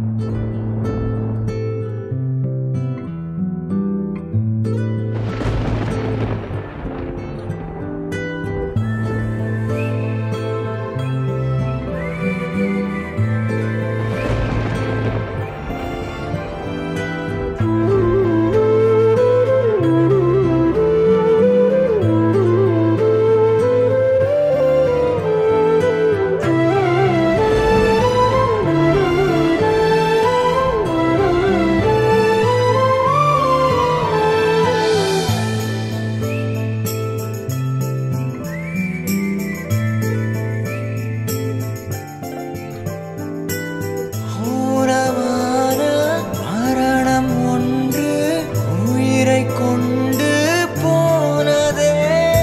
ஊரமான மரணம் ஒன்று உயிரை கொண்டு போனதே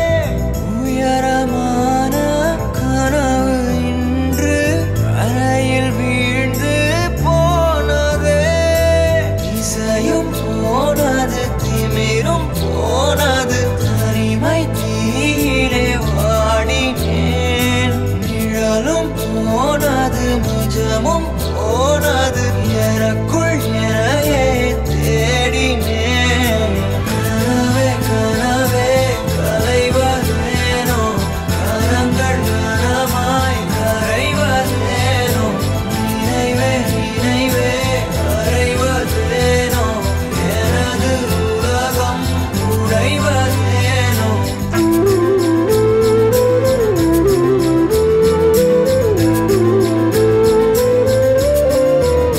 உயரமான கனவு இன்று அறையில் வீழ்ந்து போனதே இசையும் போனது திமிரும் போனது தனிமை தீயிலே வாடினேன் நிழலும் போனது நிஜமும் போனது எனக்குள் எனையே தேடினேன் கனவே கனவே கலைவதேனோ கரங்கள் கனமாய் கரைவதேனோ நினைவே நினைவே கரைவதேனோ எனது உலகம் உடைவதேனோ ஆ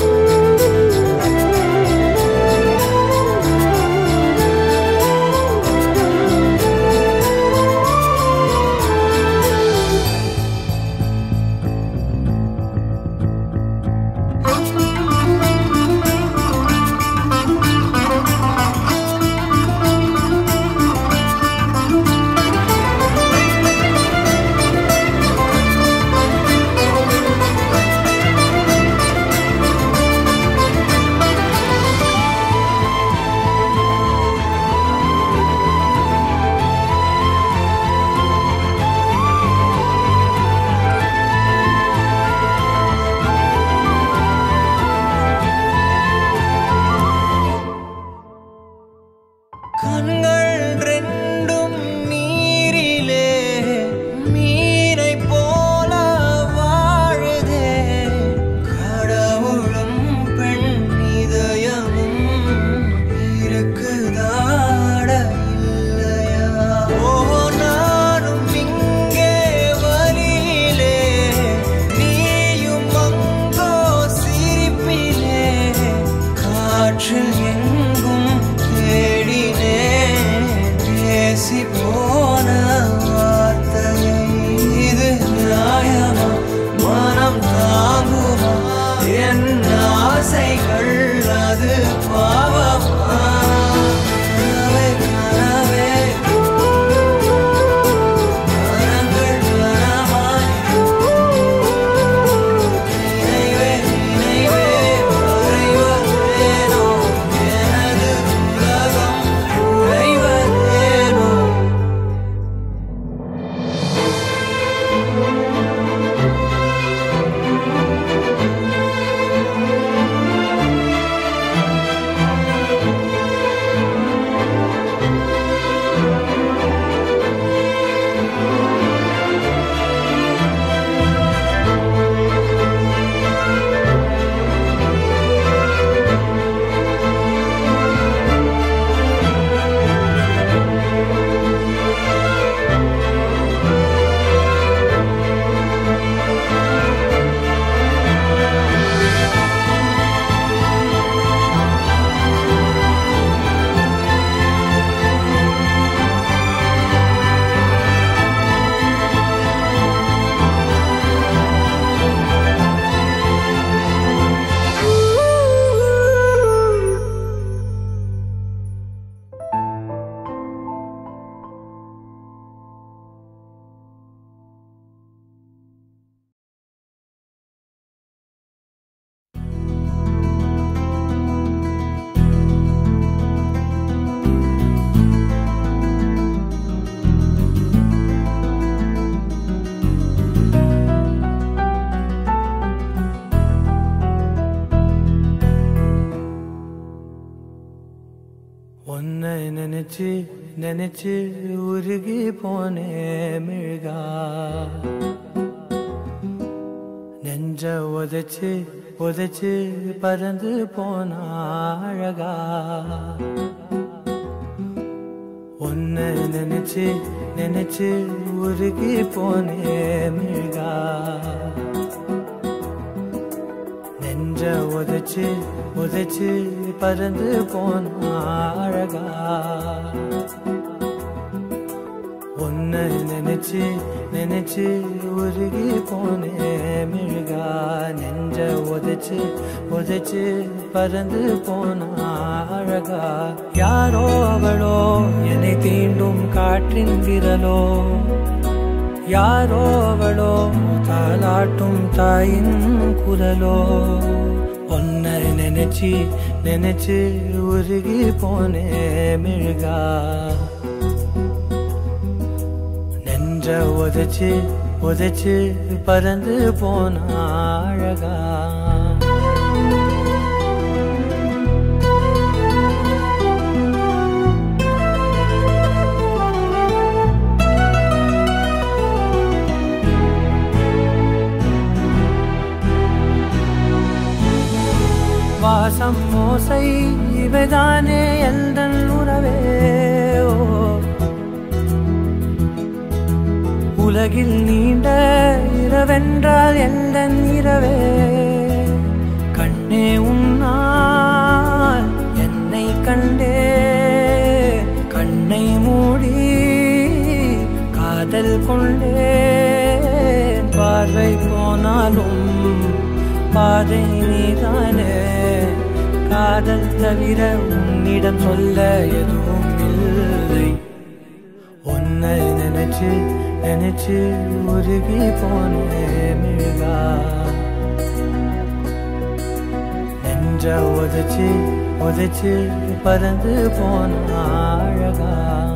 நினைச்சு நினைச்சு உருகி போனே மிழ்கா நெஞ்ச உதைச்சு உதைச்சு பறந்து போன அழகா உன்னை நினைச்சு நினைச்சு உருகி போனே மிழ்கா நெஞ்ச உதைச்சு உதைச்சு பறந்து போன அழகா உன்னை நினைச்சு நினைச்சு உருகி போனே மிழ்கா நெஞ்ச உதைச்சு உதைச்சு பறந்து போன அழகா யாரோ அவளோ என்னை தீண்டும் காற்றின் விரலோ யாரோ அவளோ தாலாட்டும் தாயின் குரலோ ஒன்னை நினைச்சு நினைச்சு உருகி போனே மிழ்கா நெஞ்ச உதைச்சு உதைச்சு பறந்து போன அழகா வாசம் மோசை இவைதானே எந்தன் உறவே ஓ உலகில் நீண்ட இரவென்றால் எந்தன் இரவே கண்ணே உன்னால் என்னை கண்டே கண்ணை மூடி காதல் கொண்டே பார்வை போனாலும் பாதை நீதானே காதல் தவிர உன்னிடம் சொல்ல எதுவும் இல்லை உன்னை நினைச்சு நினைச்சு உருகி போனே மிழ்கா நெஞ்ச உதைச்சு உதைச்சு பறந்து போன அழகா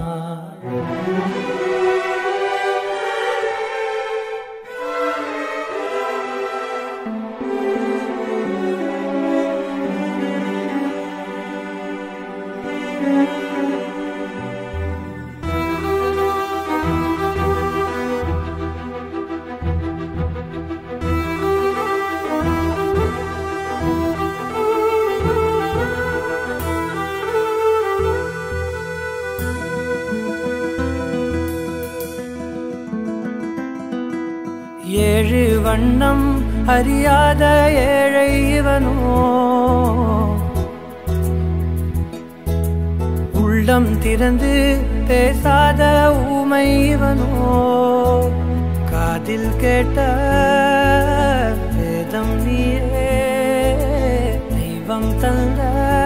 ஏழு வண்ணம் அறியாத ஏழை இவனோ உள்ளம் திறந்து பேசாத ஊமை இவனோ காதில் கேட்ட வேதம் நீயே தெய்வம் தந்த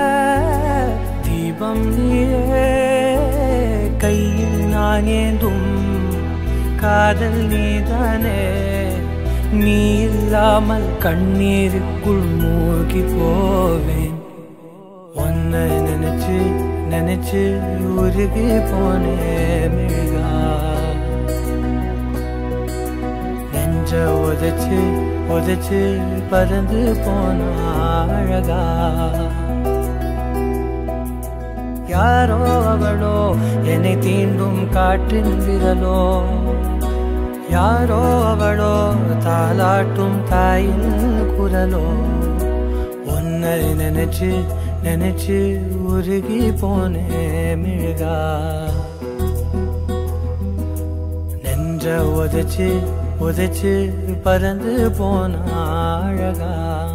தீபம் நீயே கையில் நான் ஏந்தும் காதல் நீதானே நீ இல்லாமல் கண்ணீருக்குள் மூழ்கி போவேன் உன்னை நினைச்சு நினைச்சு உருகி போனே மிழ்கா நெஞ்ச உதைச்சு உதைச்சு பறந்து போன அழகா யாரோ அவளோ என்னை தீண்டும் காற்றின் விரலோ யாரோ அவளோ தாலாட்டும் தாயின் குரலோ உன்னை நினைச்சு நினைச்சு உருகி போனே மிழ்கா நெஞ்ச உதைச்சு உதைச்சு பறந்து போன அழகா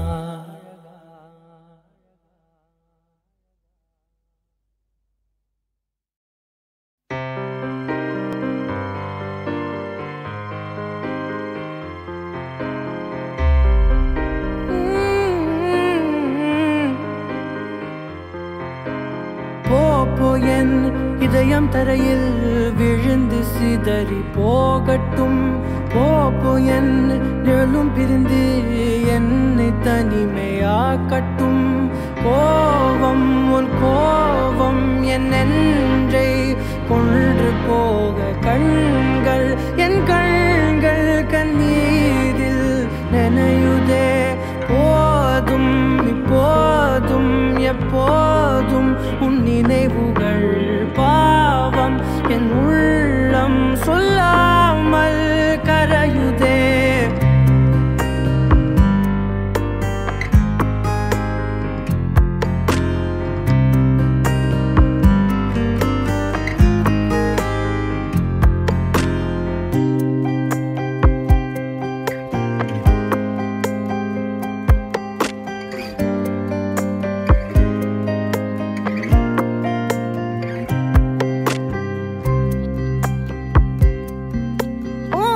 போ போ என் இதயம் தரையில் விழுந்து சிதறி போகட்டும் போ போ என் நிழலும் பிரிந்து என்னை தனிமையாக்கட்டும் கோபம் உன் கோபம் என் நெஞ்சை கொன்று போக கண்கள் என் கண்கள் கண்ணீரில் நனையுதே போதும் இப்போதும் எப்போதும் உன் நினைவுகள் பா சொல்லாமல் கரையுதே ஓ,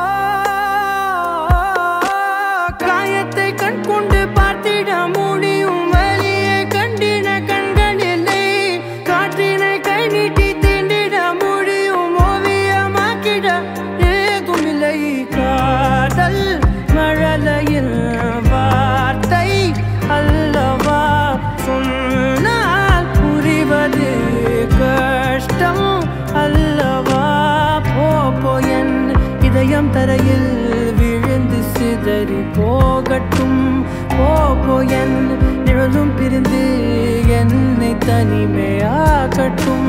காயத்தை கண் கொண்டு பார்த்திட முடியும் வலியை கண்டின கண்கள் இல்லை காற்றினை கை நீட்டி தீண்டிட முடியும் ஓவியமாக்கிட ஏதும் இல்லை காதல் மழலையில் வார்த்தை அல்லவா சொன்னால் புரிவது கஷ்டம் அல்லவா போ போ என் இதயம் தரையில் விழுந்து சிதறி போகட்டும் போ போ என் நிழலும் பிரிந்து என்னை தனிமையாகட்டும்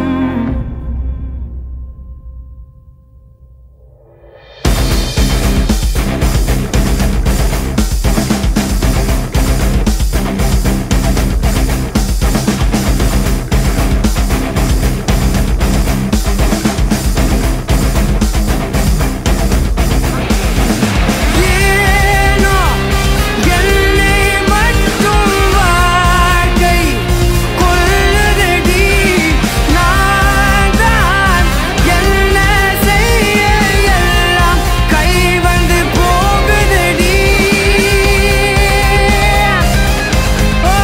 ஏனோ என்னை மட்டும் வாழ்க்கை கொல்லுதடி நான் தான் என்ன செய்ய எல்லாம் கை வந்து போகுதடி ஓ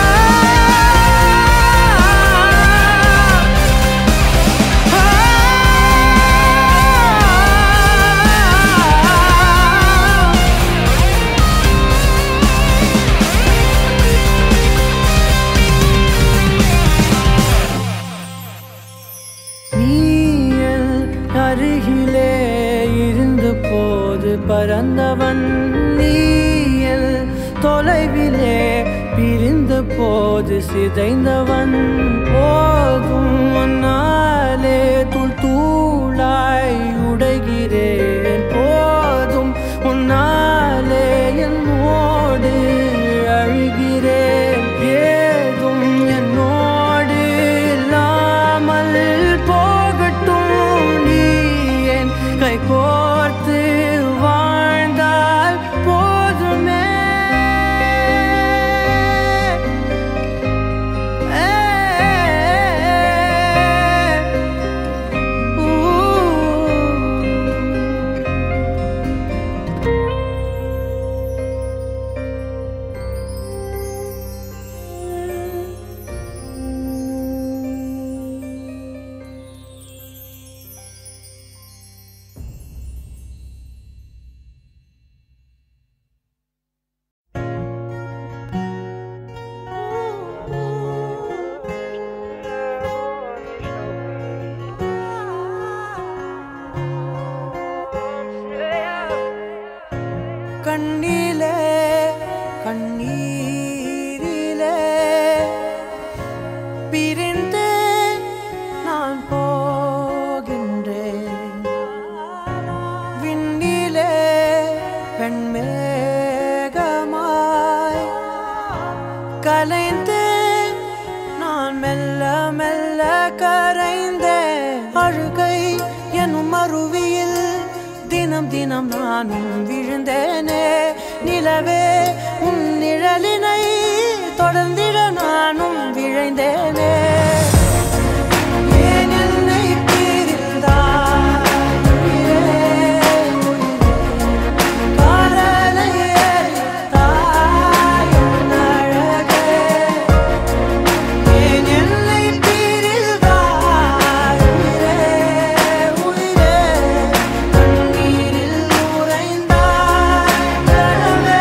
நீயல் அருகிலே இருந்த போது பறந்தவன் நீயல் தொலைவிலே பிரிந்த போது சிதைந்தவன் போதும் முன்னாலே தூள் தூளாய் உடைகிறேன் போதும் உன்னாலே என்னோடு அழுகிறேன் ஏதும் என்னோடு இல்லாமல் போகட்டும் நீ என் கை கோர்த்து வாழ்ந்தால் போதுமே ஊ கண்ணிலே கண்ணீரிலே பிரிந்து நான் போகின்றேன் விண்ணிலே பெண்மேகமாய் கலைந்து நான் மெல்ல மெல்ல கரைந்தேன் அழுகை எனும் அருவியில் தினம் தினம் நானும் விழுந்தேனே நிலவே உன் நிழலினை தொடர்ந்திட நானும் விழைந்தேனே ஏன் என்னை பிரிந்தாய் உயிரே, காதலை எரித்தாய் என் அழகே. ஏன் என்னை பிரிந்தாய் உயிரே, உயிரே, கண்ணீரில் உறைந்தாய் கனவே.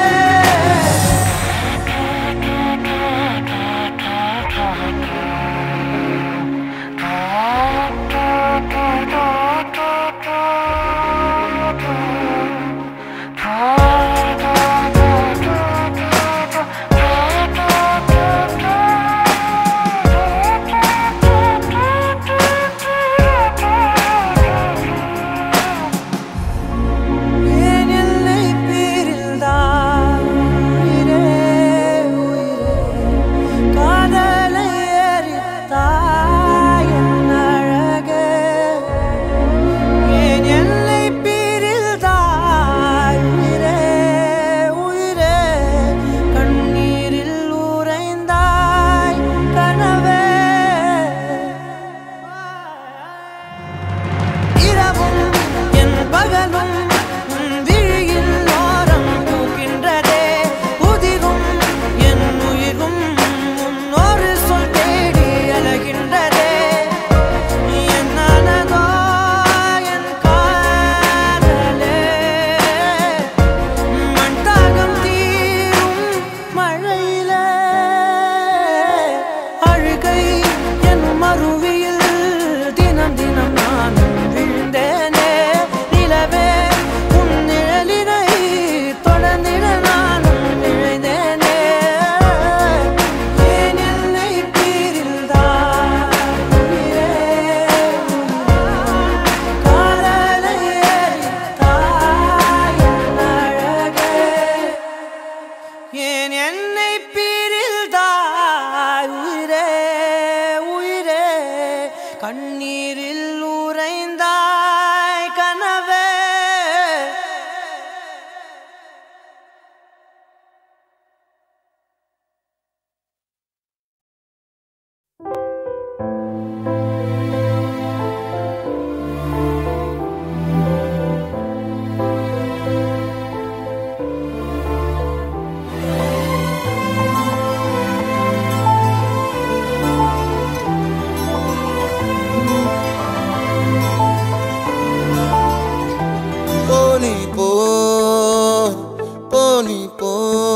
நீ போ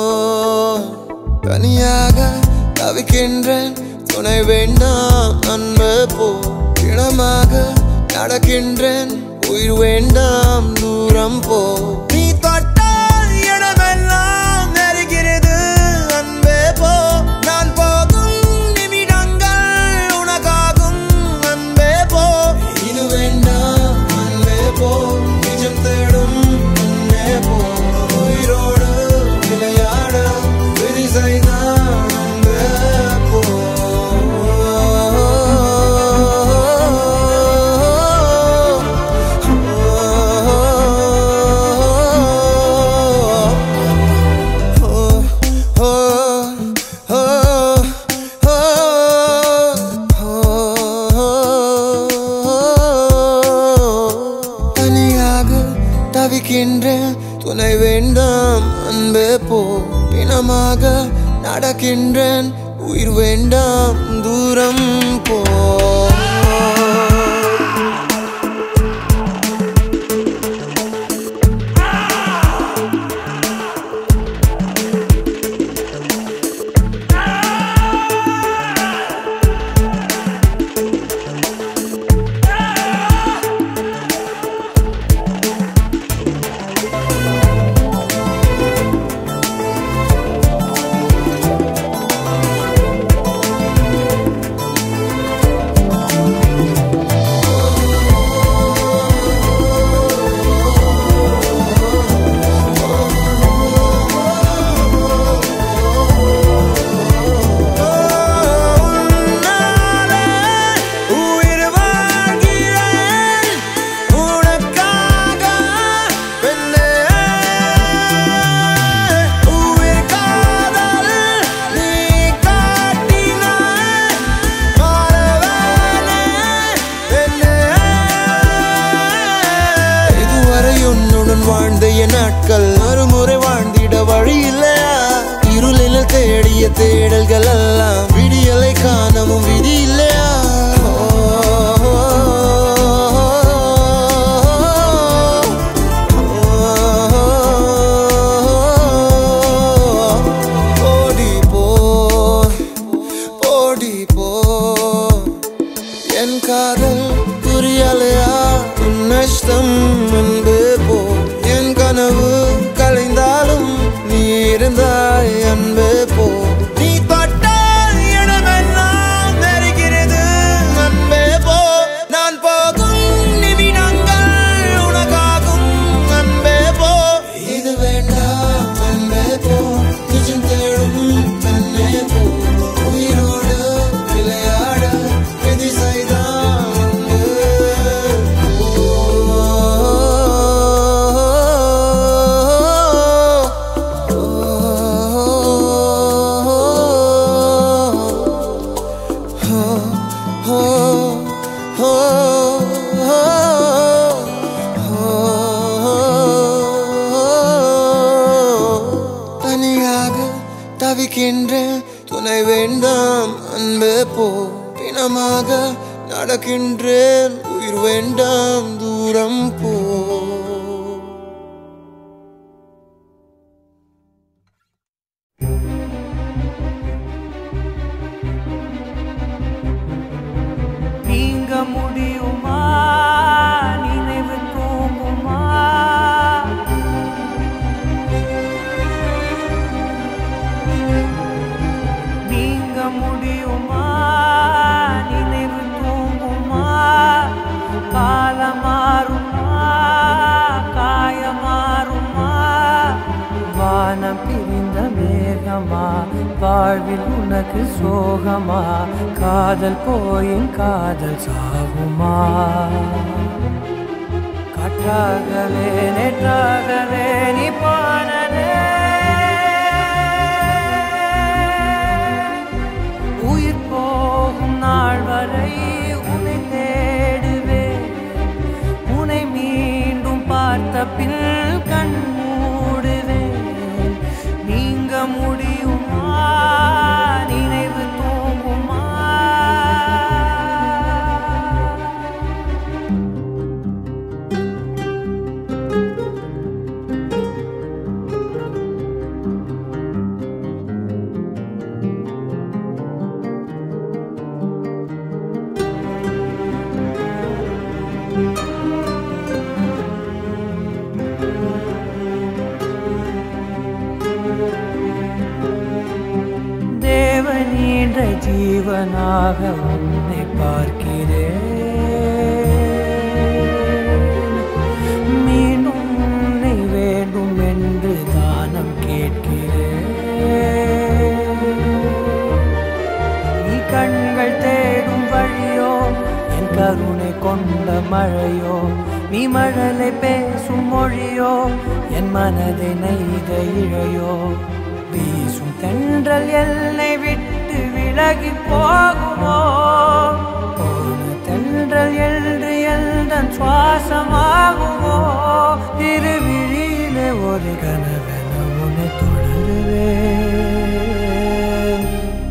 தனியாக தவிக்கின்றேன் துணை வேண்டாம் அன்பு போ இனமாக நடக்கின்றேன் உயிர் வேண்டாம் தூரம் போ நீ தொட்டால் இடமெல்லாம் நெருகிறது அன்பே போ நான் போகும் நிமிடங்கள் உனக்காகும் அன்பே போ இது வேண்டாம் அன்பே போ நிஜம் தேடும் அன்பே போ உயிரோடு விளையாட விதி செய்தான் அன்பே போ தனியாக தவிக்கின்றேன் துணை வேண்டாம் அன்பே போ பிணமாக நடக்கின்றேன் உயிர் வேண்டாம் தூரம் போ உன்னாலே உயிர் வாழ்கிறேன் உனக்காக பெண்ணே உயிர் காதல் நீ காட்டினாய் மாறவேனே பெண்ணே இதுவரை உன்னுடன் வாழ்ந்த என் நாட்கள் மறுமுறை வாழ்ந்திட வழி இல்லையா இருளில் தேடிய தேடல்கள் எல்லாம் விடியலை காணவும் விதி இல்லையா ஓடி போ ஓடி போ என் காதல் புரியலையா உன் நஷ்டம் அன்பு போ என் கனவு கலைந்தாலும் நீ இருந்தாய் அன்பு போ நீ தொட்டால் இடமெல்லாம் நெருகிறது அன்பே போ நான் போகும் நிமிடங்கள் உனக்காகும் அன்பே போ இது வேண்டாம் அன்பே போ நிஜம் தேடும் தன்னே போ உயிரோடு விளையாட விதி செய்தான் அன்பு தனியாக தவிக்கின்றேன் துணை வேண்டாம் அன்பே போ பிணமாக நடக்கின்றேன் உயிர் வேண்டாம் தூரம் போ நீங்க முடியுமா நினைவு தூங்குமா நீங்க முடியுமா நினைவு தூங்குமா காலம் மாறுமா காய மாறுமா வானம் பிரிந்த மேகமா வாழ்வில் உனக்கு சோகமா காதல் போயின் காதல் சாகுமா காற்றாகவே நேற்றாகவே நீ போனதே உயிர் போகும் நாள் வரை உன்னை தேடுவேன் உன்னை மீண்டும் பார்த்த பின் கண் மூடுவேன் நீங்க முடியுமா நினைவு தூங்குமா என்ற ஜீவனாக உன்னை பார்க்கிறேன் மீண்டும் உன்னை வேண்டும் என்று தானம் கேட்கிறேன் நீ கண்கள் தேடும் வழியோ என் கருணை கொண்ட மழையோ நீ மழலை பேசும் மொழியோ என் மனதை நெய்த இழையோ வீசும் தென்றல் என்னை விட்டு விலகி போகுமோ போன தென்றல் என்று எந்தன் சுவாசமாகுமோ திருவிழியிலே ஒரு கனவென உன்னை தொடருவேன்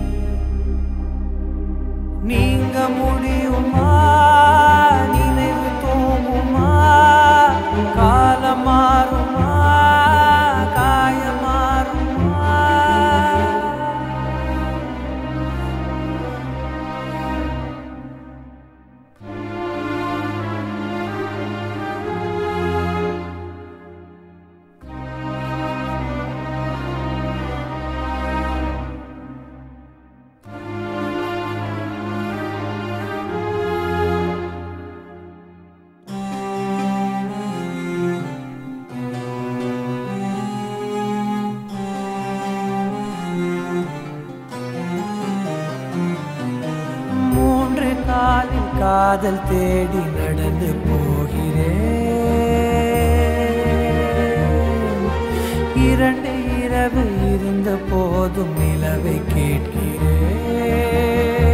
நீங்க முடியுமா நினைவு தூங்குமா காலம் மாறுமா காயம் மாறுமா மூன்று காலில் காதல் தேடி நடந்து போகிறேன் இரண்டு இரவு இருந்த போதும் நிலவை கேட்கிறேன்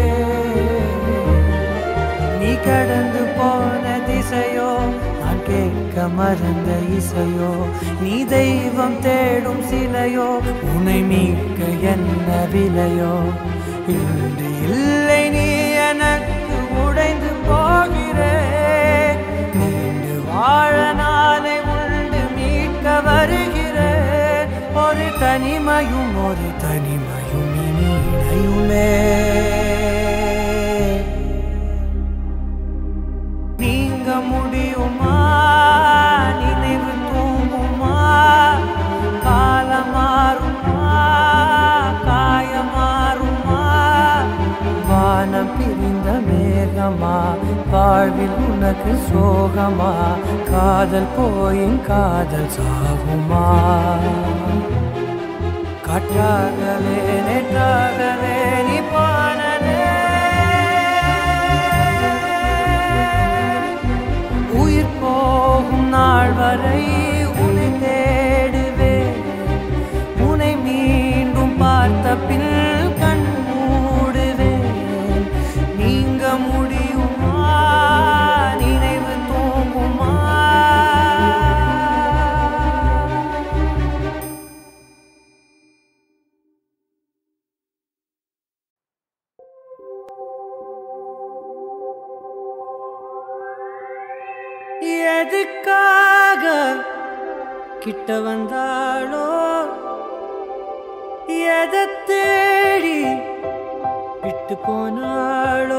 நீ கடந்து போன திசையோ நான் கேட்க மறந்த இசையோ நீ தெய்வம் தேடும் சிலையோ உன்னை மீட்க என்ன விலையோ இன்று இல்லை நீ எனக்கு உடைந்து போகிறேன் நீண்டு வாழ நாளை உண்டு மீட்க வருகிறேன் ஒரு தனிமையும் ஒரு தனிமையும் இனி இணையுமே நீங்க முடியுமா நினைவு தூங்குமா காலம் மாறுமா காயம் மாறுமா வானம் பிரிந்த மேகமா வாழ்வில் உனக்கு சோகமா காதல் போயின் காதல் சாகுமா காற்றாகவே நேற்றாகவே நீ பாடலே உயிர் போகும் நாள் வரை உன்னை தேடுவேன் உன்னை மீண்டும் பார்த்த பின் கண் மூடுவேன் நீங்க முடியுமா நினைவு தூங்குமா எதுக்காக கிட்ட வந்தாளோ எதை தேடி விட்டு போனாளோ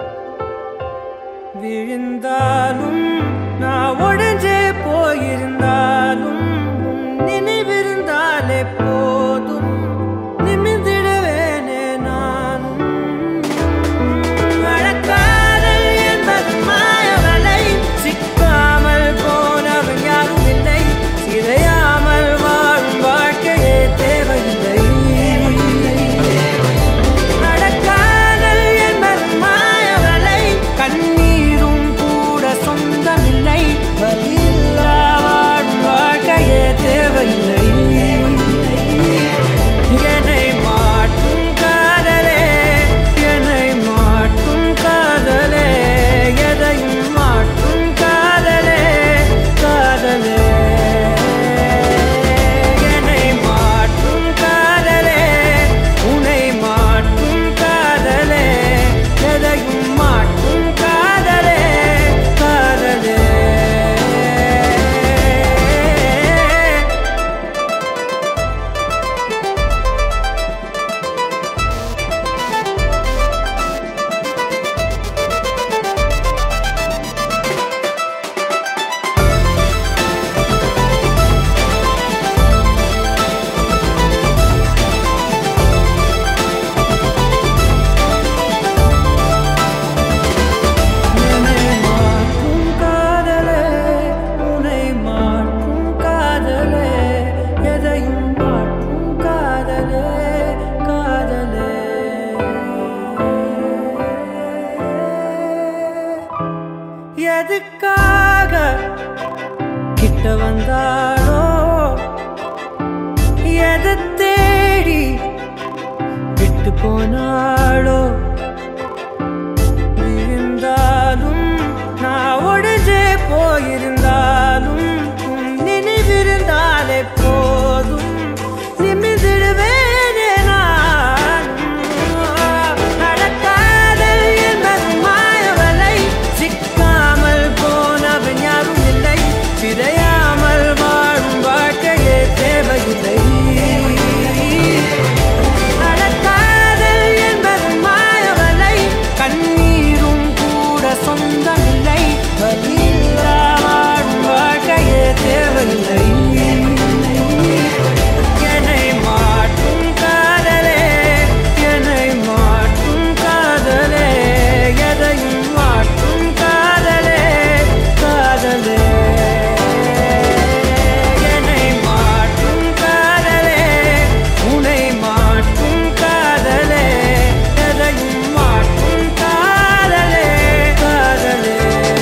விழுந்தாலும் நான் உடஞ்சே போயிருந்தாலும் உன் நினைவிருந்தாலே போதும் நிமிர்ந்திடுவேனே நானும் அழக்காதல் என்பது மாயவலை சிக்காமல் போனவன் யாரும் இல்லை சிதையாமல் வாழும் வாழ்க்கையே தேவையில்லை நடக்காதல் என்பது மாயவலை கண்ணீரும் கூட சொந்தமில்லை வலியில்லா வாழும் வாழ்க்கையே தேவையில்லை போனாளோ இருந்தாலும் நான் உடஞ்சே போயிருந்தாலும் உன் நினைவிருந்தாலே போதும் நிமிர்ந்திடுவேனே நான் நடக்காதல் என்பது மாயவலை சிக்காமல் போனவன் யாரும் இல்லை சிதையாமல் வாழும் வாழ்க்கையே தேவையில்லை நடக்காதல் என்பது மாயவலை கண்ணீரும் கூட சொந்தமில்லை வலியில்லா வாழும் வாழ்க்கையே தேவையில்லை என்னை மாற்றும் காதலே என்னை மாற்றும் காதலே எதையும் மாற்றும் காதலே காதலே என்னை மாற்றும் காதலே உன்னை மாற்றும் காதலே எதையும் மாற்றும் காதலே காதலே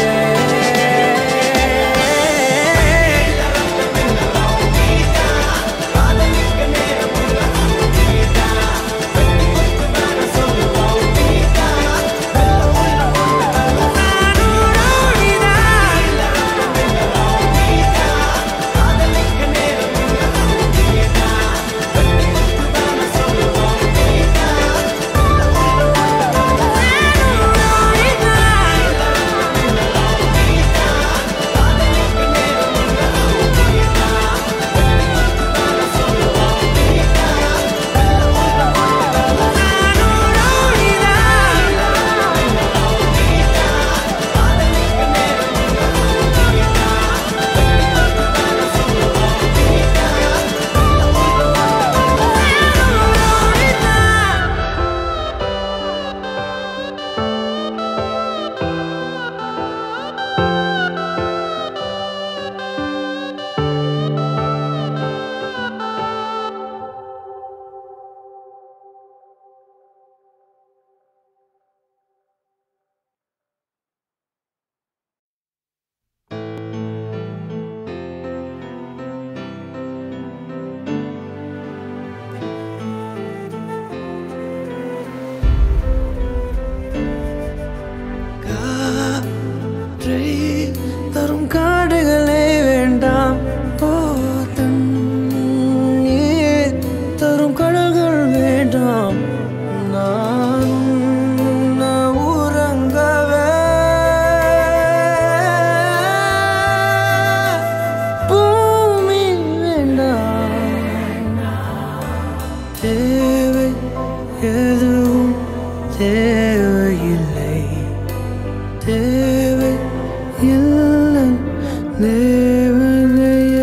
காற்றை தரும் காடுகளே வேண்டாம் ஓ தண்ணீர் தரும் கடல்கள் வேண்டாம் நான் நான் உறங்கவே பூமி வேண்டாம் தேவை எதுவும் தேவையில்லை தேவை இல்லை தேவதையே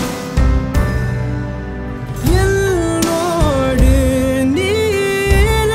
என்னோடு நீ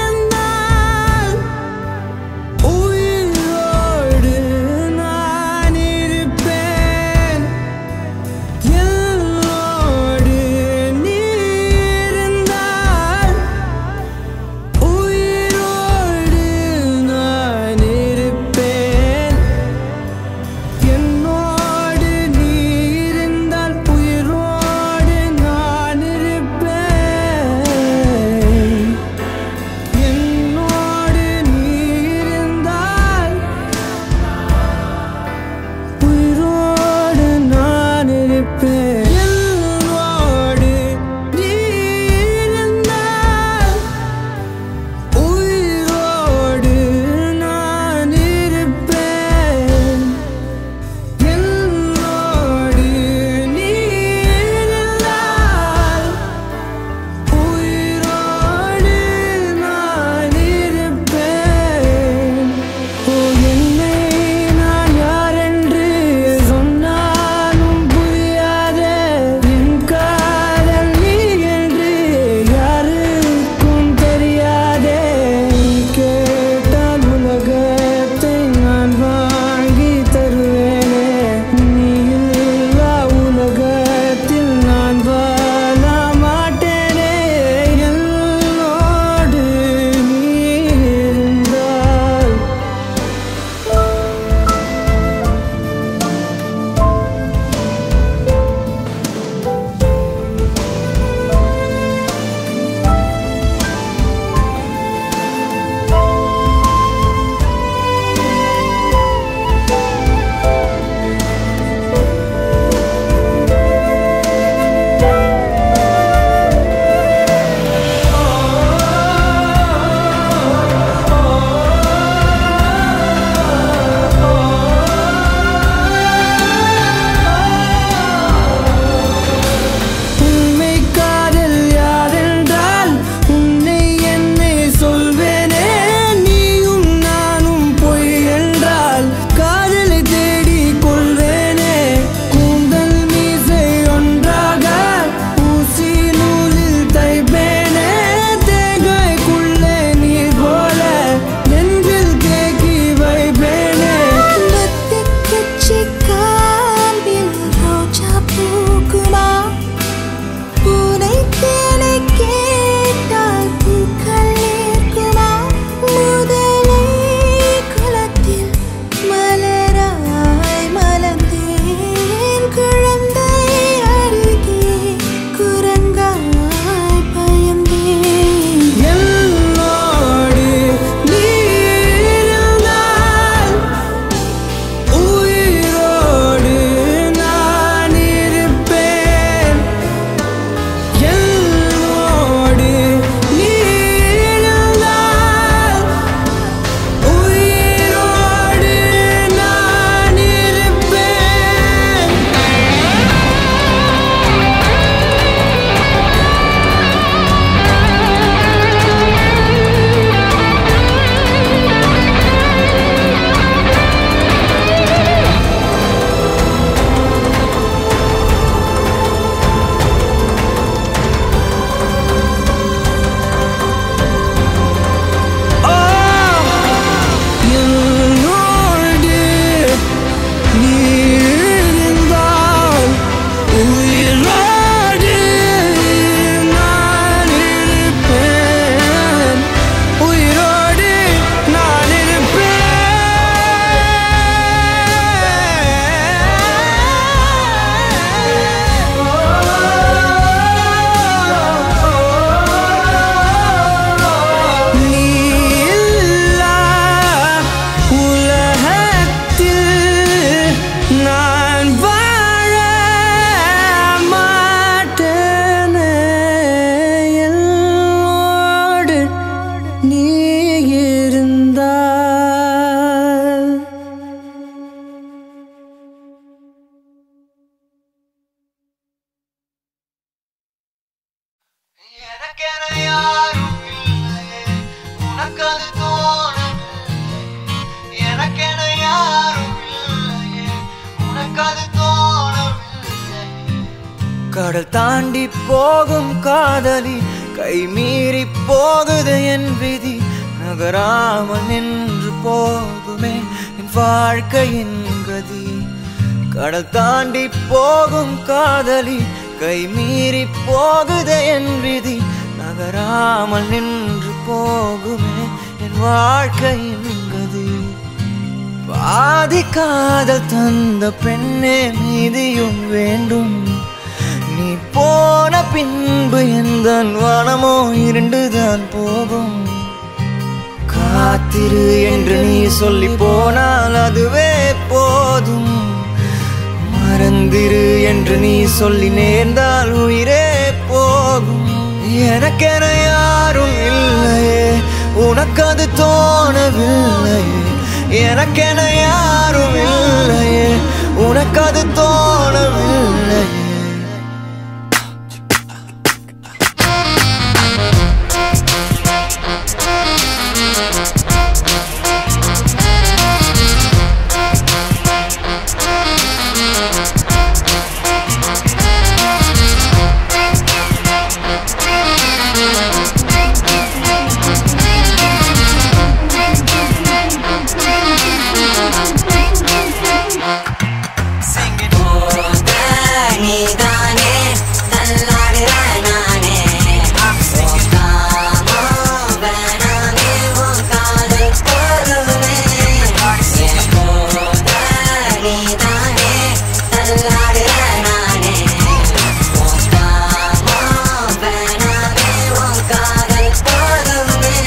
கடல் தாண்டி போகும் காதலி கை மீறி போகுது என் விதி நகராமல் நின்று போகுமே என் வாழ்க்கையின் கதி கடல் தாண்டி போகும் காதலி கை மீறி போகுது என் விதி நகராமல் நின்று போகுமே என் வாழ்க்கையின் கதி பாதி காதல் தந்த பெண்ணே மீதியும் வேண்டும் நீ போன பின்பு எந்த வனமோ இருண்டுதான் போகும் காத்திரு என்று நீ சொல்லி போனால் அதுவே போதும் மறந்திரு என்று நீ சொல்லி நேர்ந்தால் உயிரே போகும் எனக்கென யாரும் இல்லையே உனக்கு அது தோணவில்லையே எனக்கென யாரும் இல்லையே உனக்கு அது தோணவில்லையே நீதானே தள்ளாடுற நானே போகாம வேணாமே உன் காதல் போதுமே என் போத நீதானே தள்ளாடுற நானே போகாம வேணாமே உன் காதல் போதுமே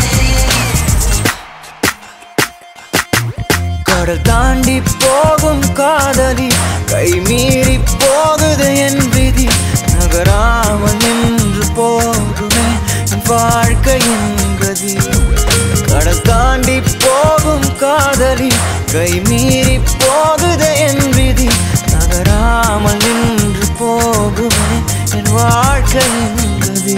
கடல் தாண்டி போகும் காதலி கை மீறி போகுது என் விதி நகராமல் நின்று போகுமே என் வாழ்க்கையின் கதி கடல் தாண்டி போகும் காதலி கை மீறி போகுது என் விதி நகராமல் நின்று போகுமே என் வாழ்க்கையின் கதி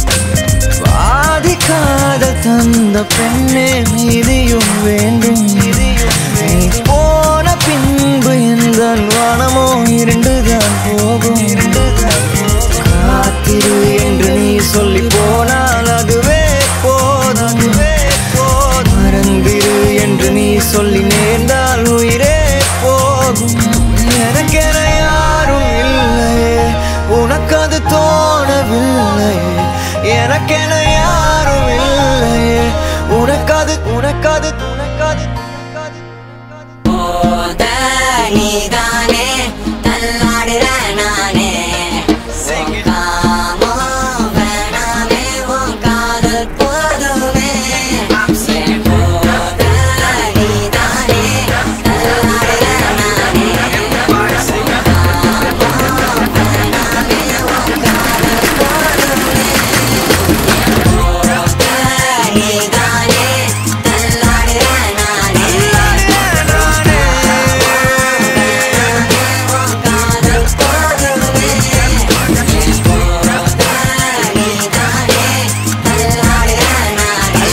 பாதிக்காத தந்த பெண்ணே மீதியும் வேண்டும் நீ போன பின்பு எந்த வானமோ இருண்டுதான் போகும் காத்திரு என்று நீ சொல்லி போனால் அதுவே போதுமே மறந்திரு என்று நீ சொல்லி நேர்ந்தால் உயிரே போகும் எனக்கென யாரும் இல்லையே உனக்கு அது தோணவில்லையே எனக்கென யாரும் இல்லையே உனக்கது உனக்கது உனக்கது உனக்கது போத நீதானே தள்ளாடுற நானே போகாம வேணாமே உன் காதல் போதுமே என் போத நீதானே தள்ளாடுற நானே நீதானே தள்ளாடுற நானே காதல் போதுமே நீதானே தள்ளாடுற நானே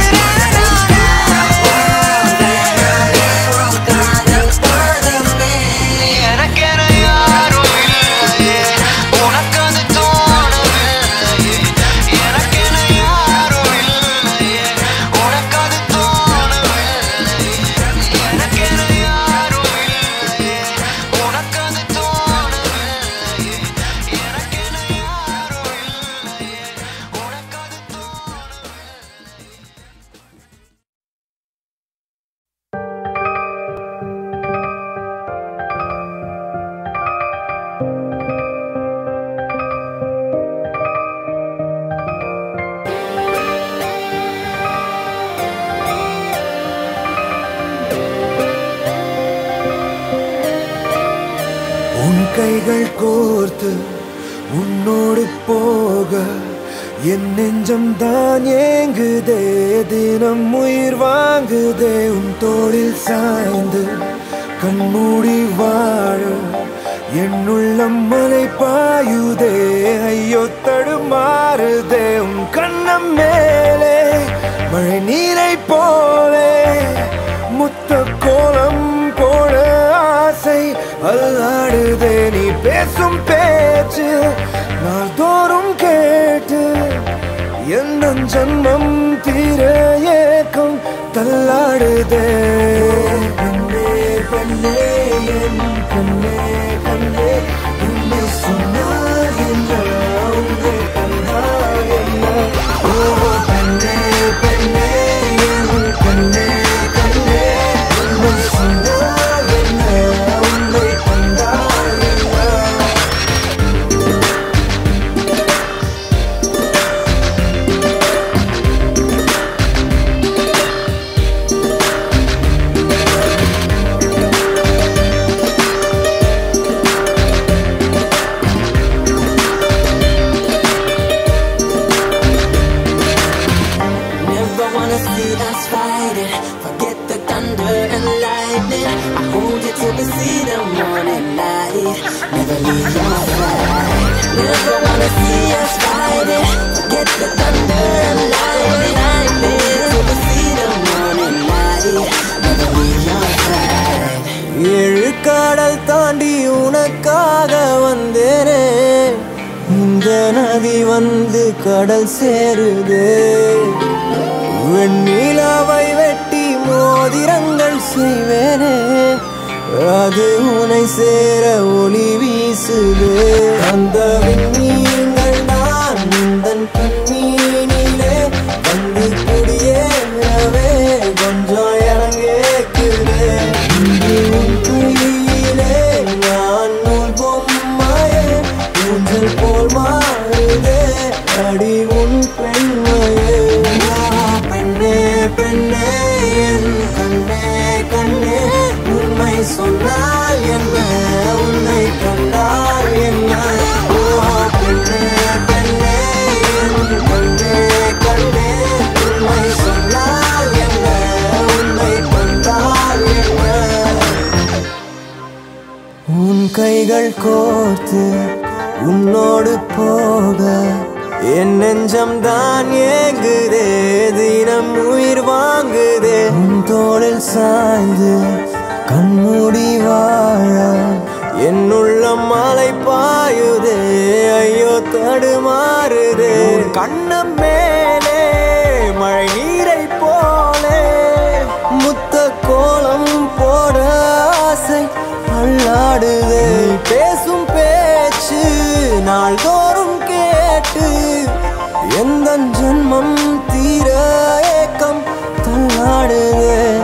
காதல் போதுமே எனக்கென யாரும் இல்லையே உனக்கது தோணவில்லையே எனக்கென யாரும் இல்லையே உனக்கது தோணவில்லையே எனக்கென யாரும் இல்லையே உனக்கது தோணவில்லையே எனக்கென யாரும் இல்லையே உனக்கது தோணவில்லையே உன் கைகள் கோர்த்து உன்னோடு போக என் நெஞ்சம் தான் ஏங்குதே தினம் உயிர் வாங்குதே உன் தோளில் சாய்ந்து கண்மூடி வாழ என் உள்ளம் மலை பாயுதே ஐயோ தடுமாறுதே உன் கண்ணம் மேலே மழை நீரை போலே முத்த கோலம் போட ஆசை அல்லாடுதே நீ பேசும் பேச்சு நாள்தோறும் கேட்டு எந்த ஜன்மம் தீர ஏக்கம் தள்ளாடுதே பெண்ணே பெண்ணே என் கண்ணே கண்ணே உண்மை சொன்னால் என்ன உண்மை கண்டால் என்ன ஓ பெண்ணே பெண்ணே என் கண்ணே கண்ணே உண்மை சொன்னால் என்ன உண்மை கண்டால் என்ன Never wanna see us fighting. Forget the thunder and lightning. I hold you till we see the morning light. Never leave your side. Never wanna see us fighting. Forget the thunder and lightning. Till we see the morning light. Never leave your side. ஏழு கடல் தாண்டி உனக்காக வந்தேனே இந்த நதி வந்து கடல் சேருதே வெண்ணிலாவை வெட்டி மோதிரங்கள் செய்வேனே அது உனை சேர ஒளி வீசுதே அந்த விண்மீன்கள் நான் உந்தன் கண்ணீனிலே வந்து குடியேறவே கொஞ்சம் இறங்கேக்குதே இன்று உன் கையிலே நான் நூல் பொம்மையே ஊஞ்சல் போல் மாறுதே அடி உன் பெண்மையே ஆ, பெண்ணே பெண்ணே என் கண்ணே கண்ணே உண்மை சொன்னால் என்ன உன்னை கண்டால் என்ன ஓ பெண்ணே பெண்ணே என் கண்ணே கண்ணே உண்மை சொன்னால் என்ன உன்னை கண்டால் என்ன உன் கைகள் கோர்த்து உன்னோடு போக என் நெஞ்சம் தான் ஏங்குதே தினம் உயிர் வாங்குதே உன் தோளில் சாய்ந்து கண்மூடி வாழ என் உள்ளம் மலை பாயுதே ஐயோ தடுமாறுதே உன் கண்ணம் மேலே மழை நீரை போலே முத்த கோலம் போட ஆசை அல்லாடுதே பேசும் பேச்சு நாள்தோறும் கேட்டு எந்த ஜென்மம் தீர ஏக்கம் தள்ளாடுதே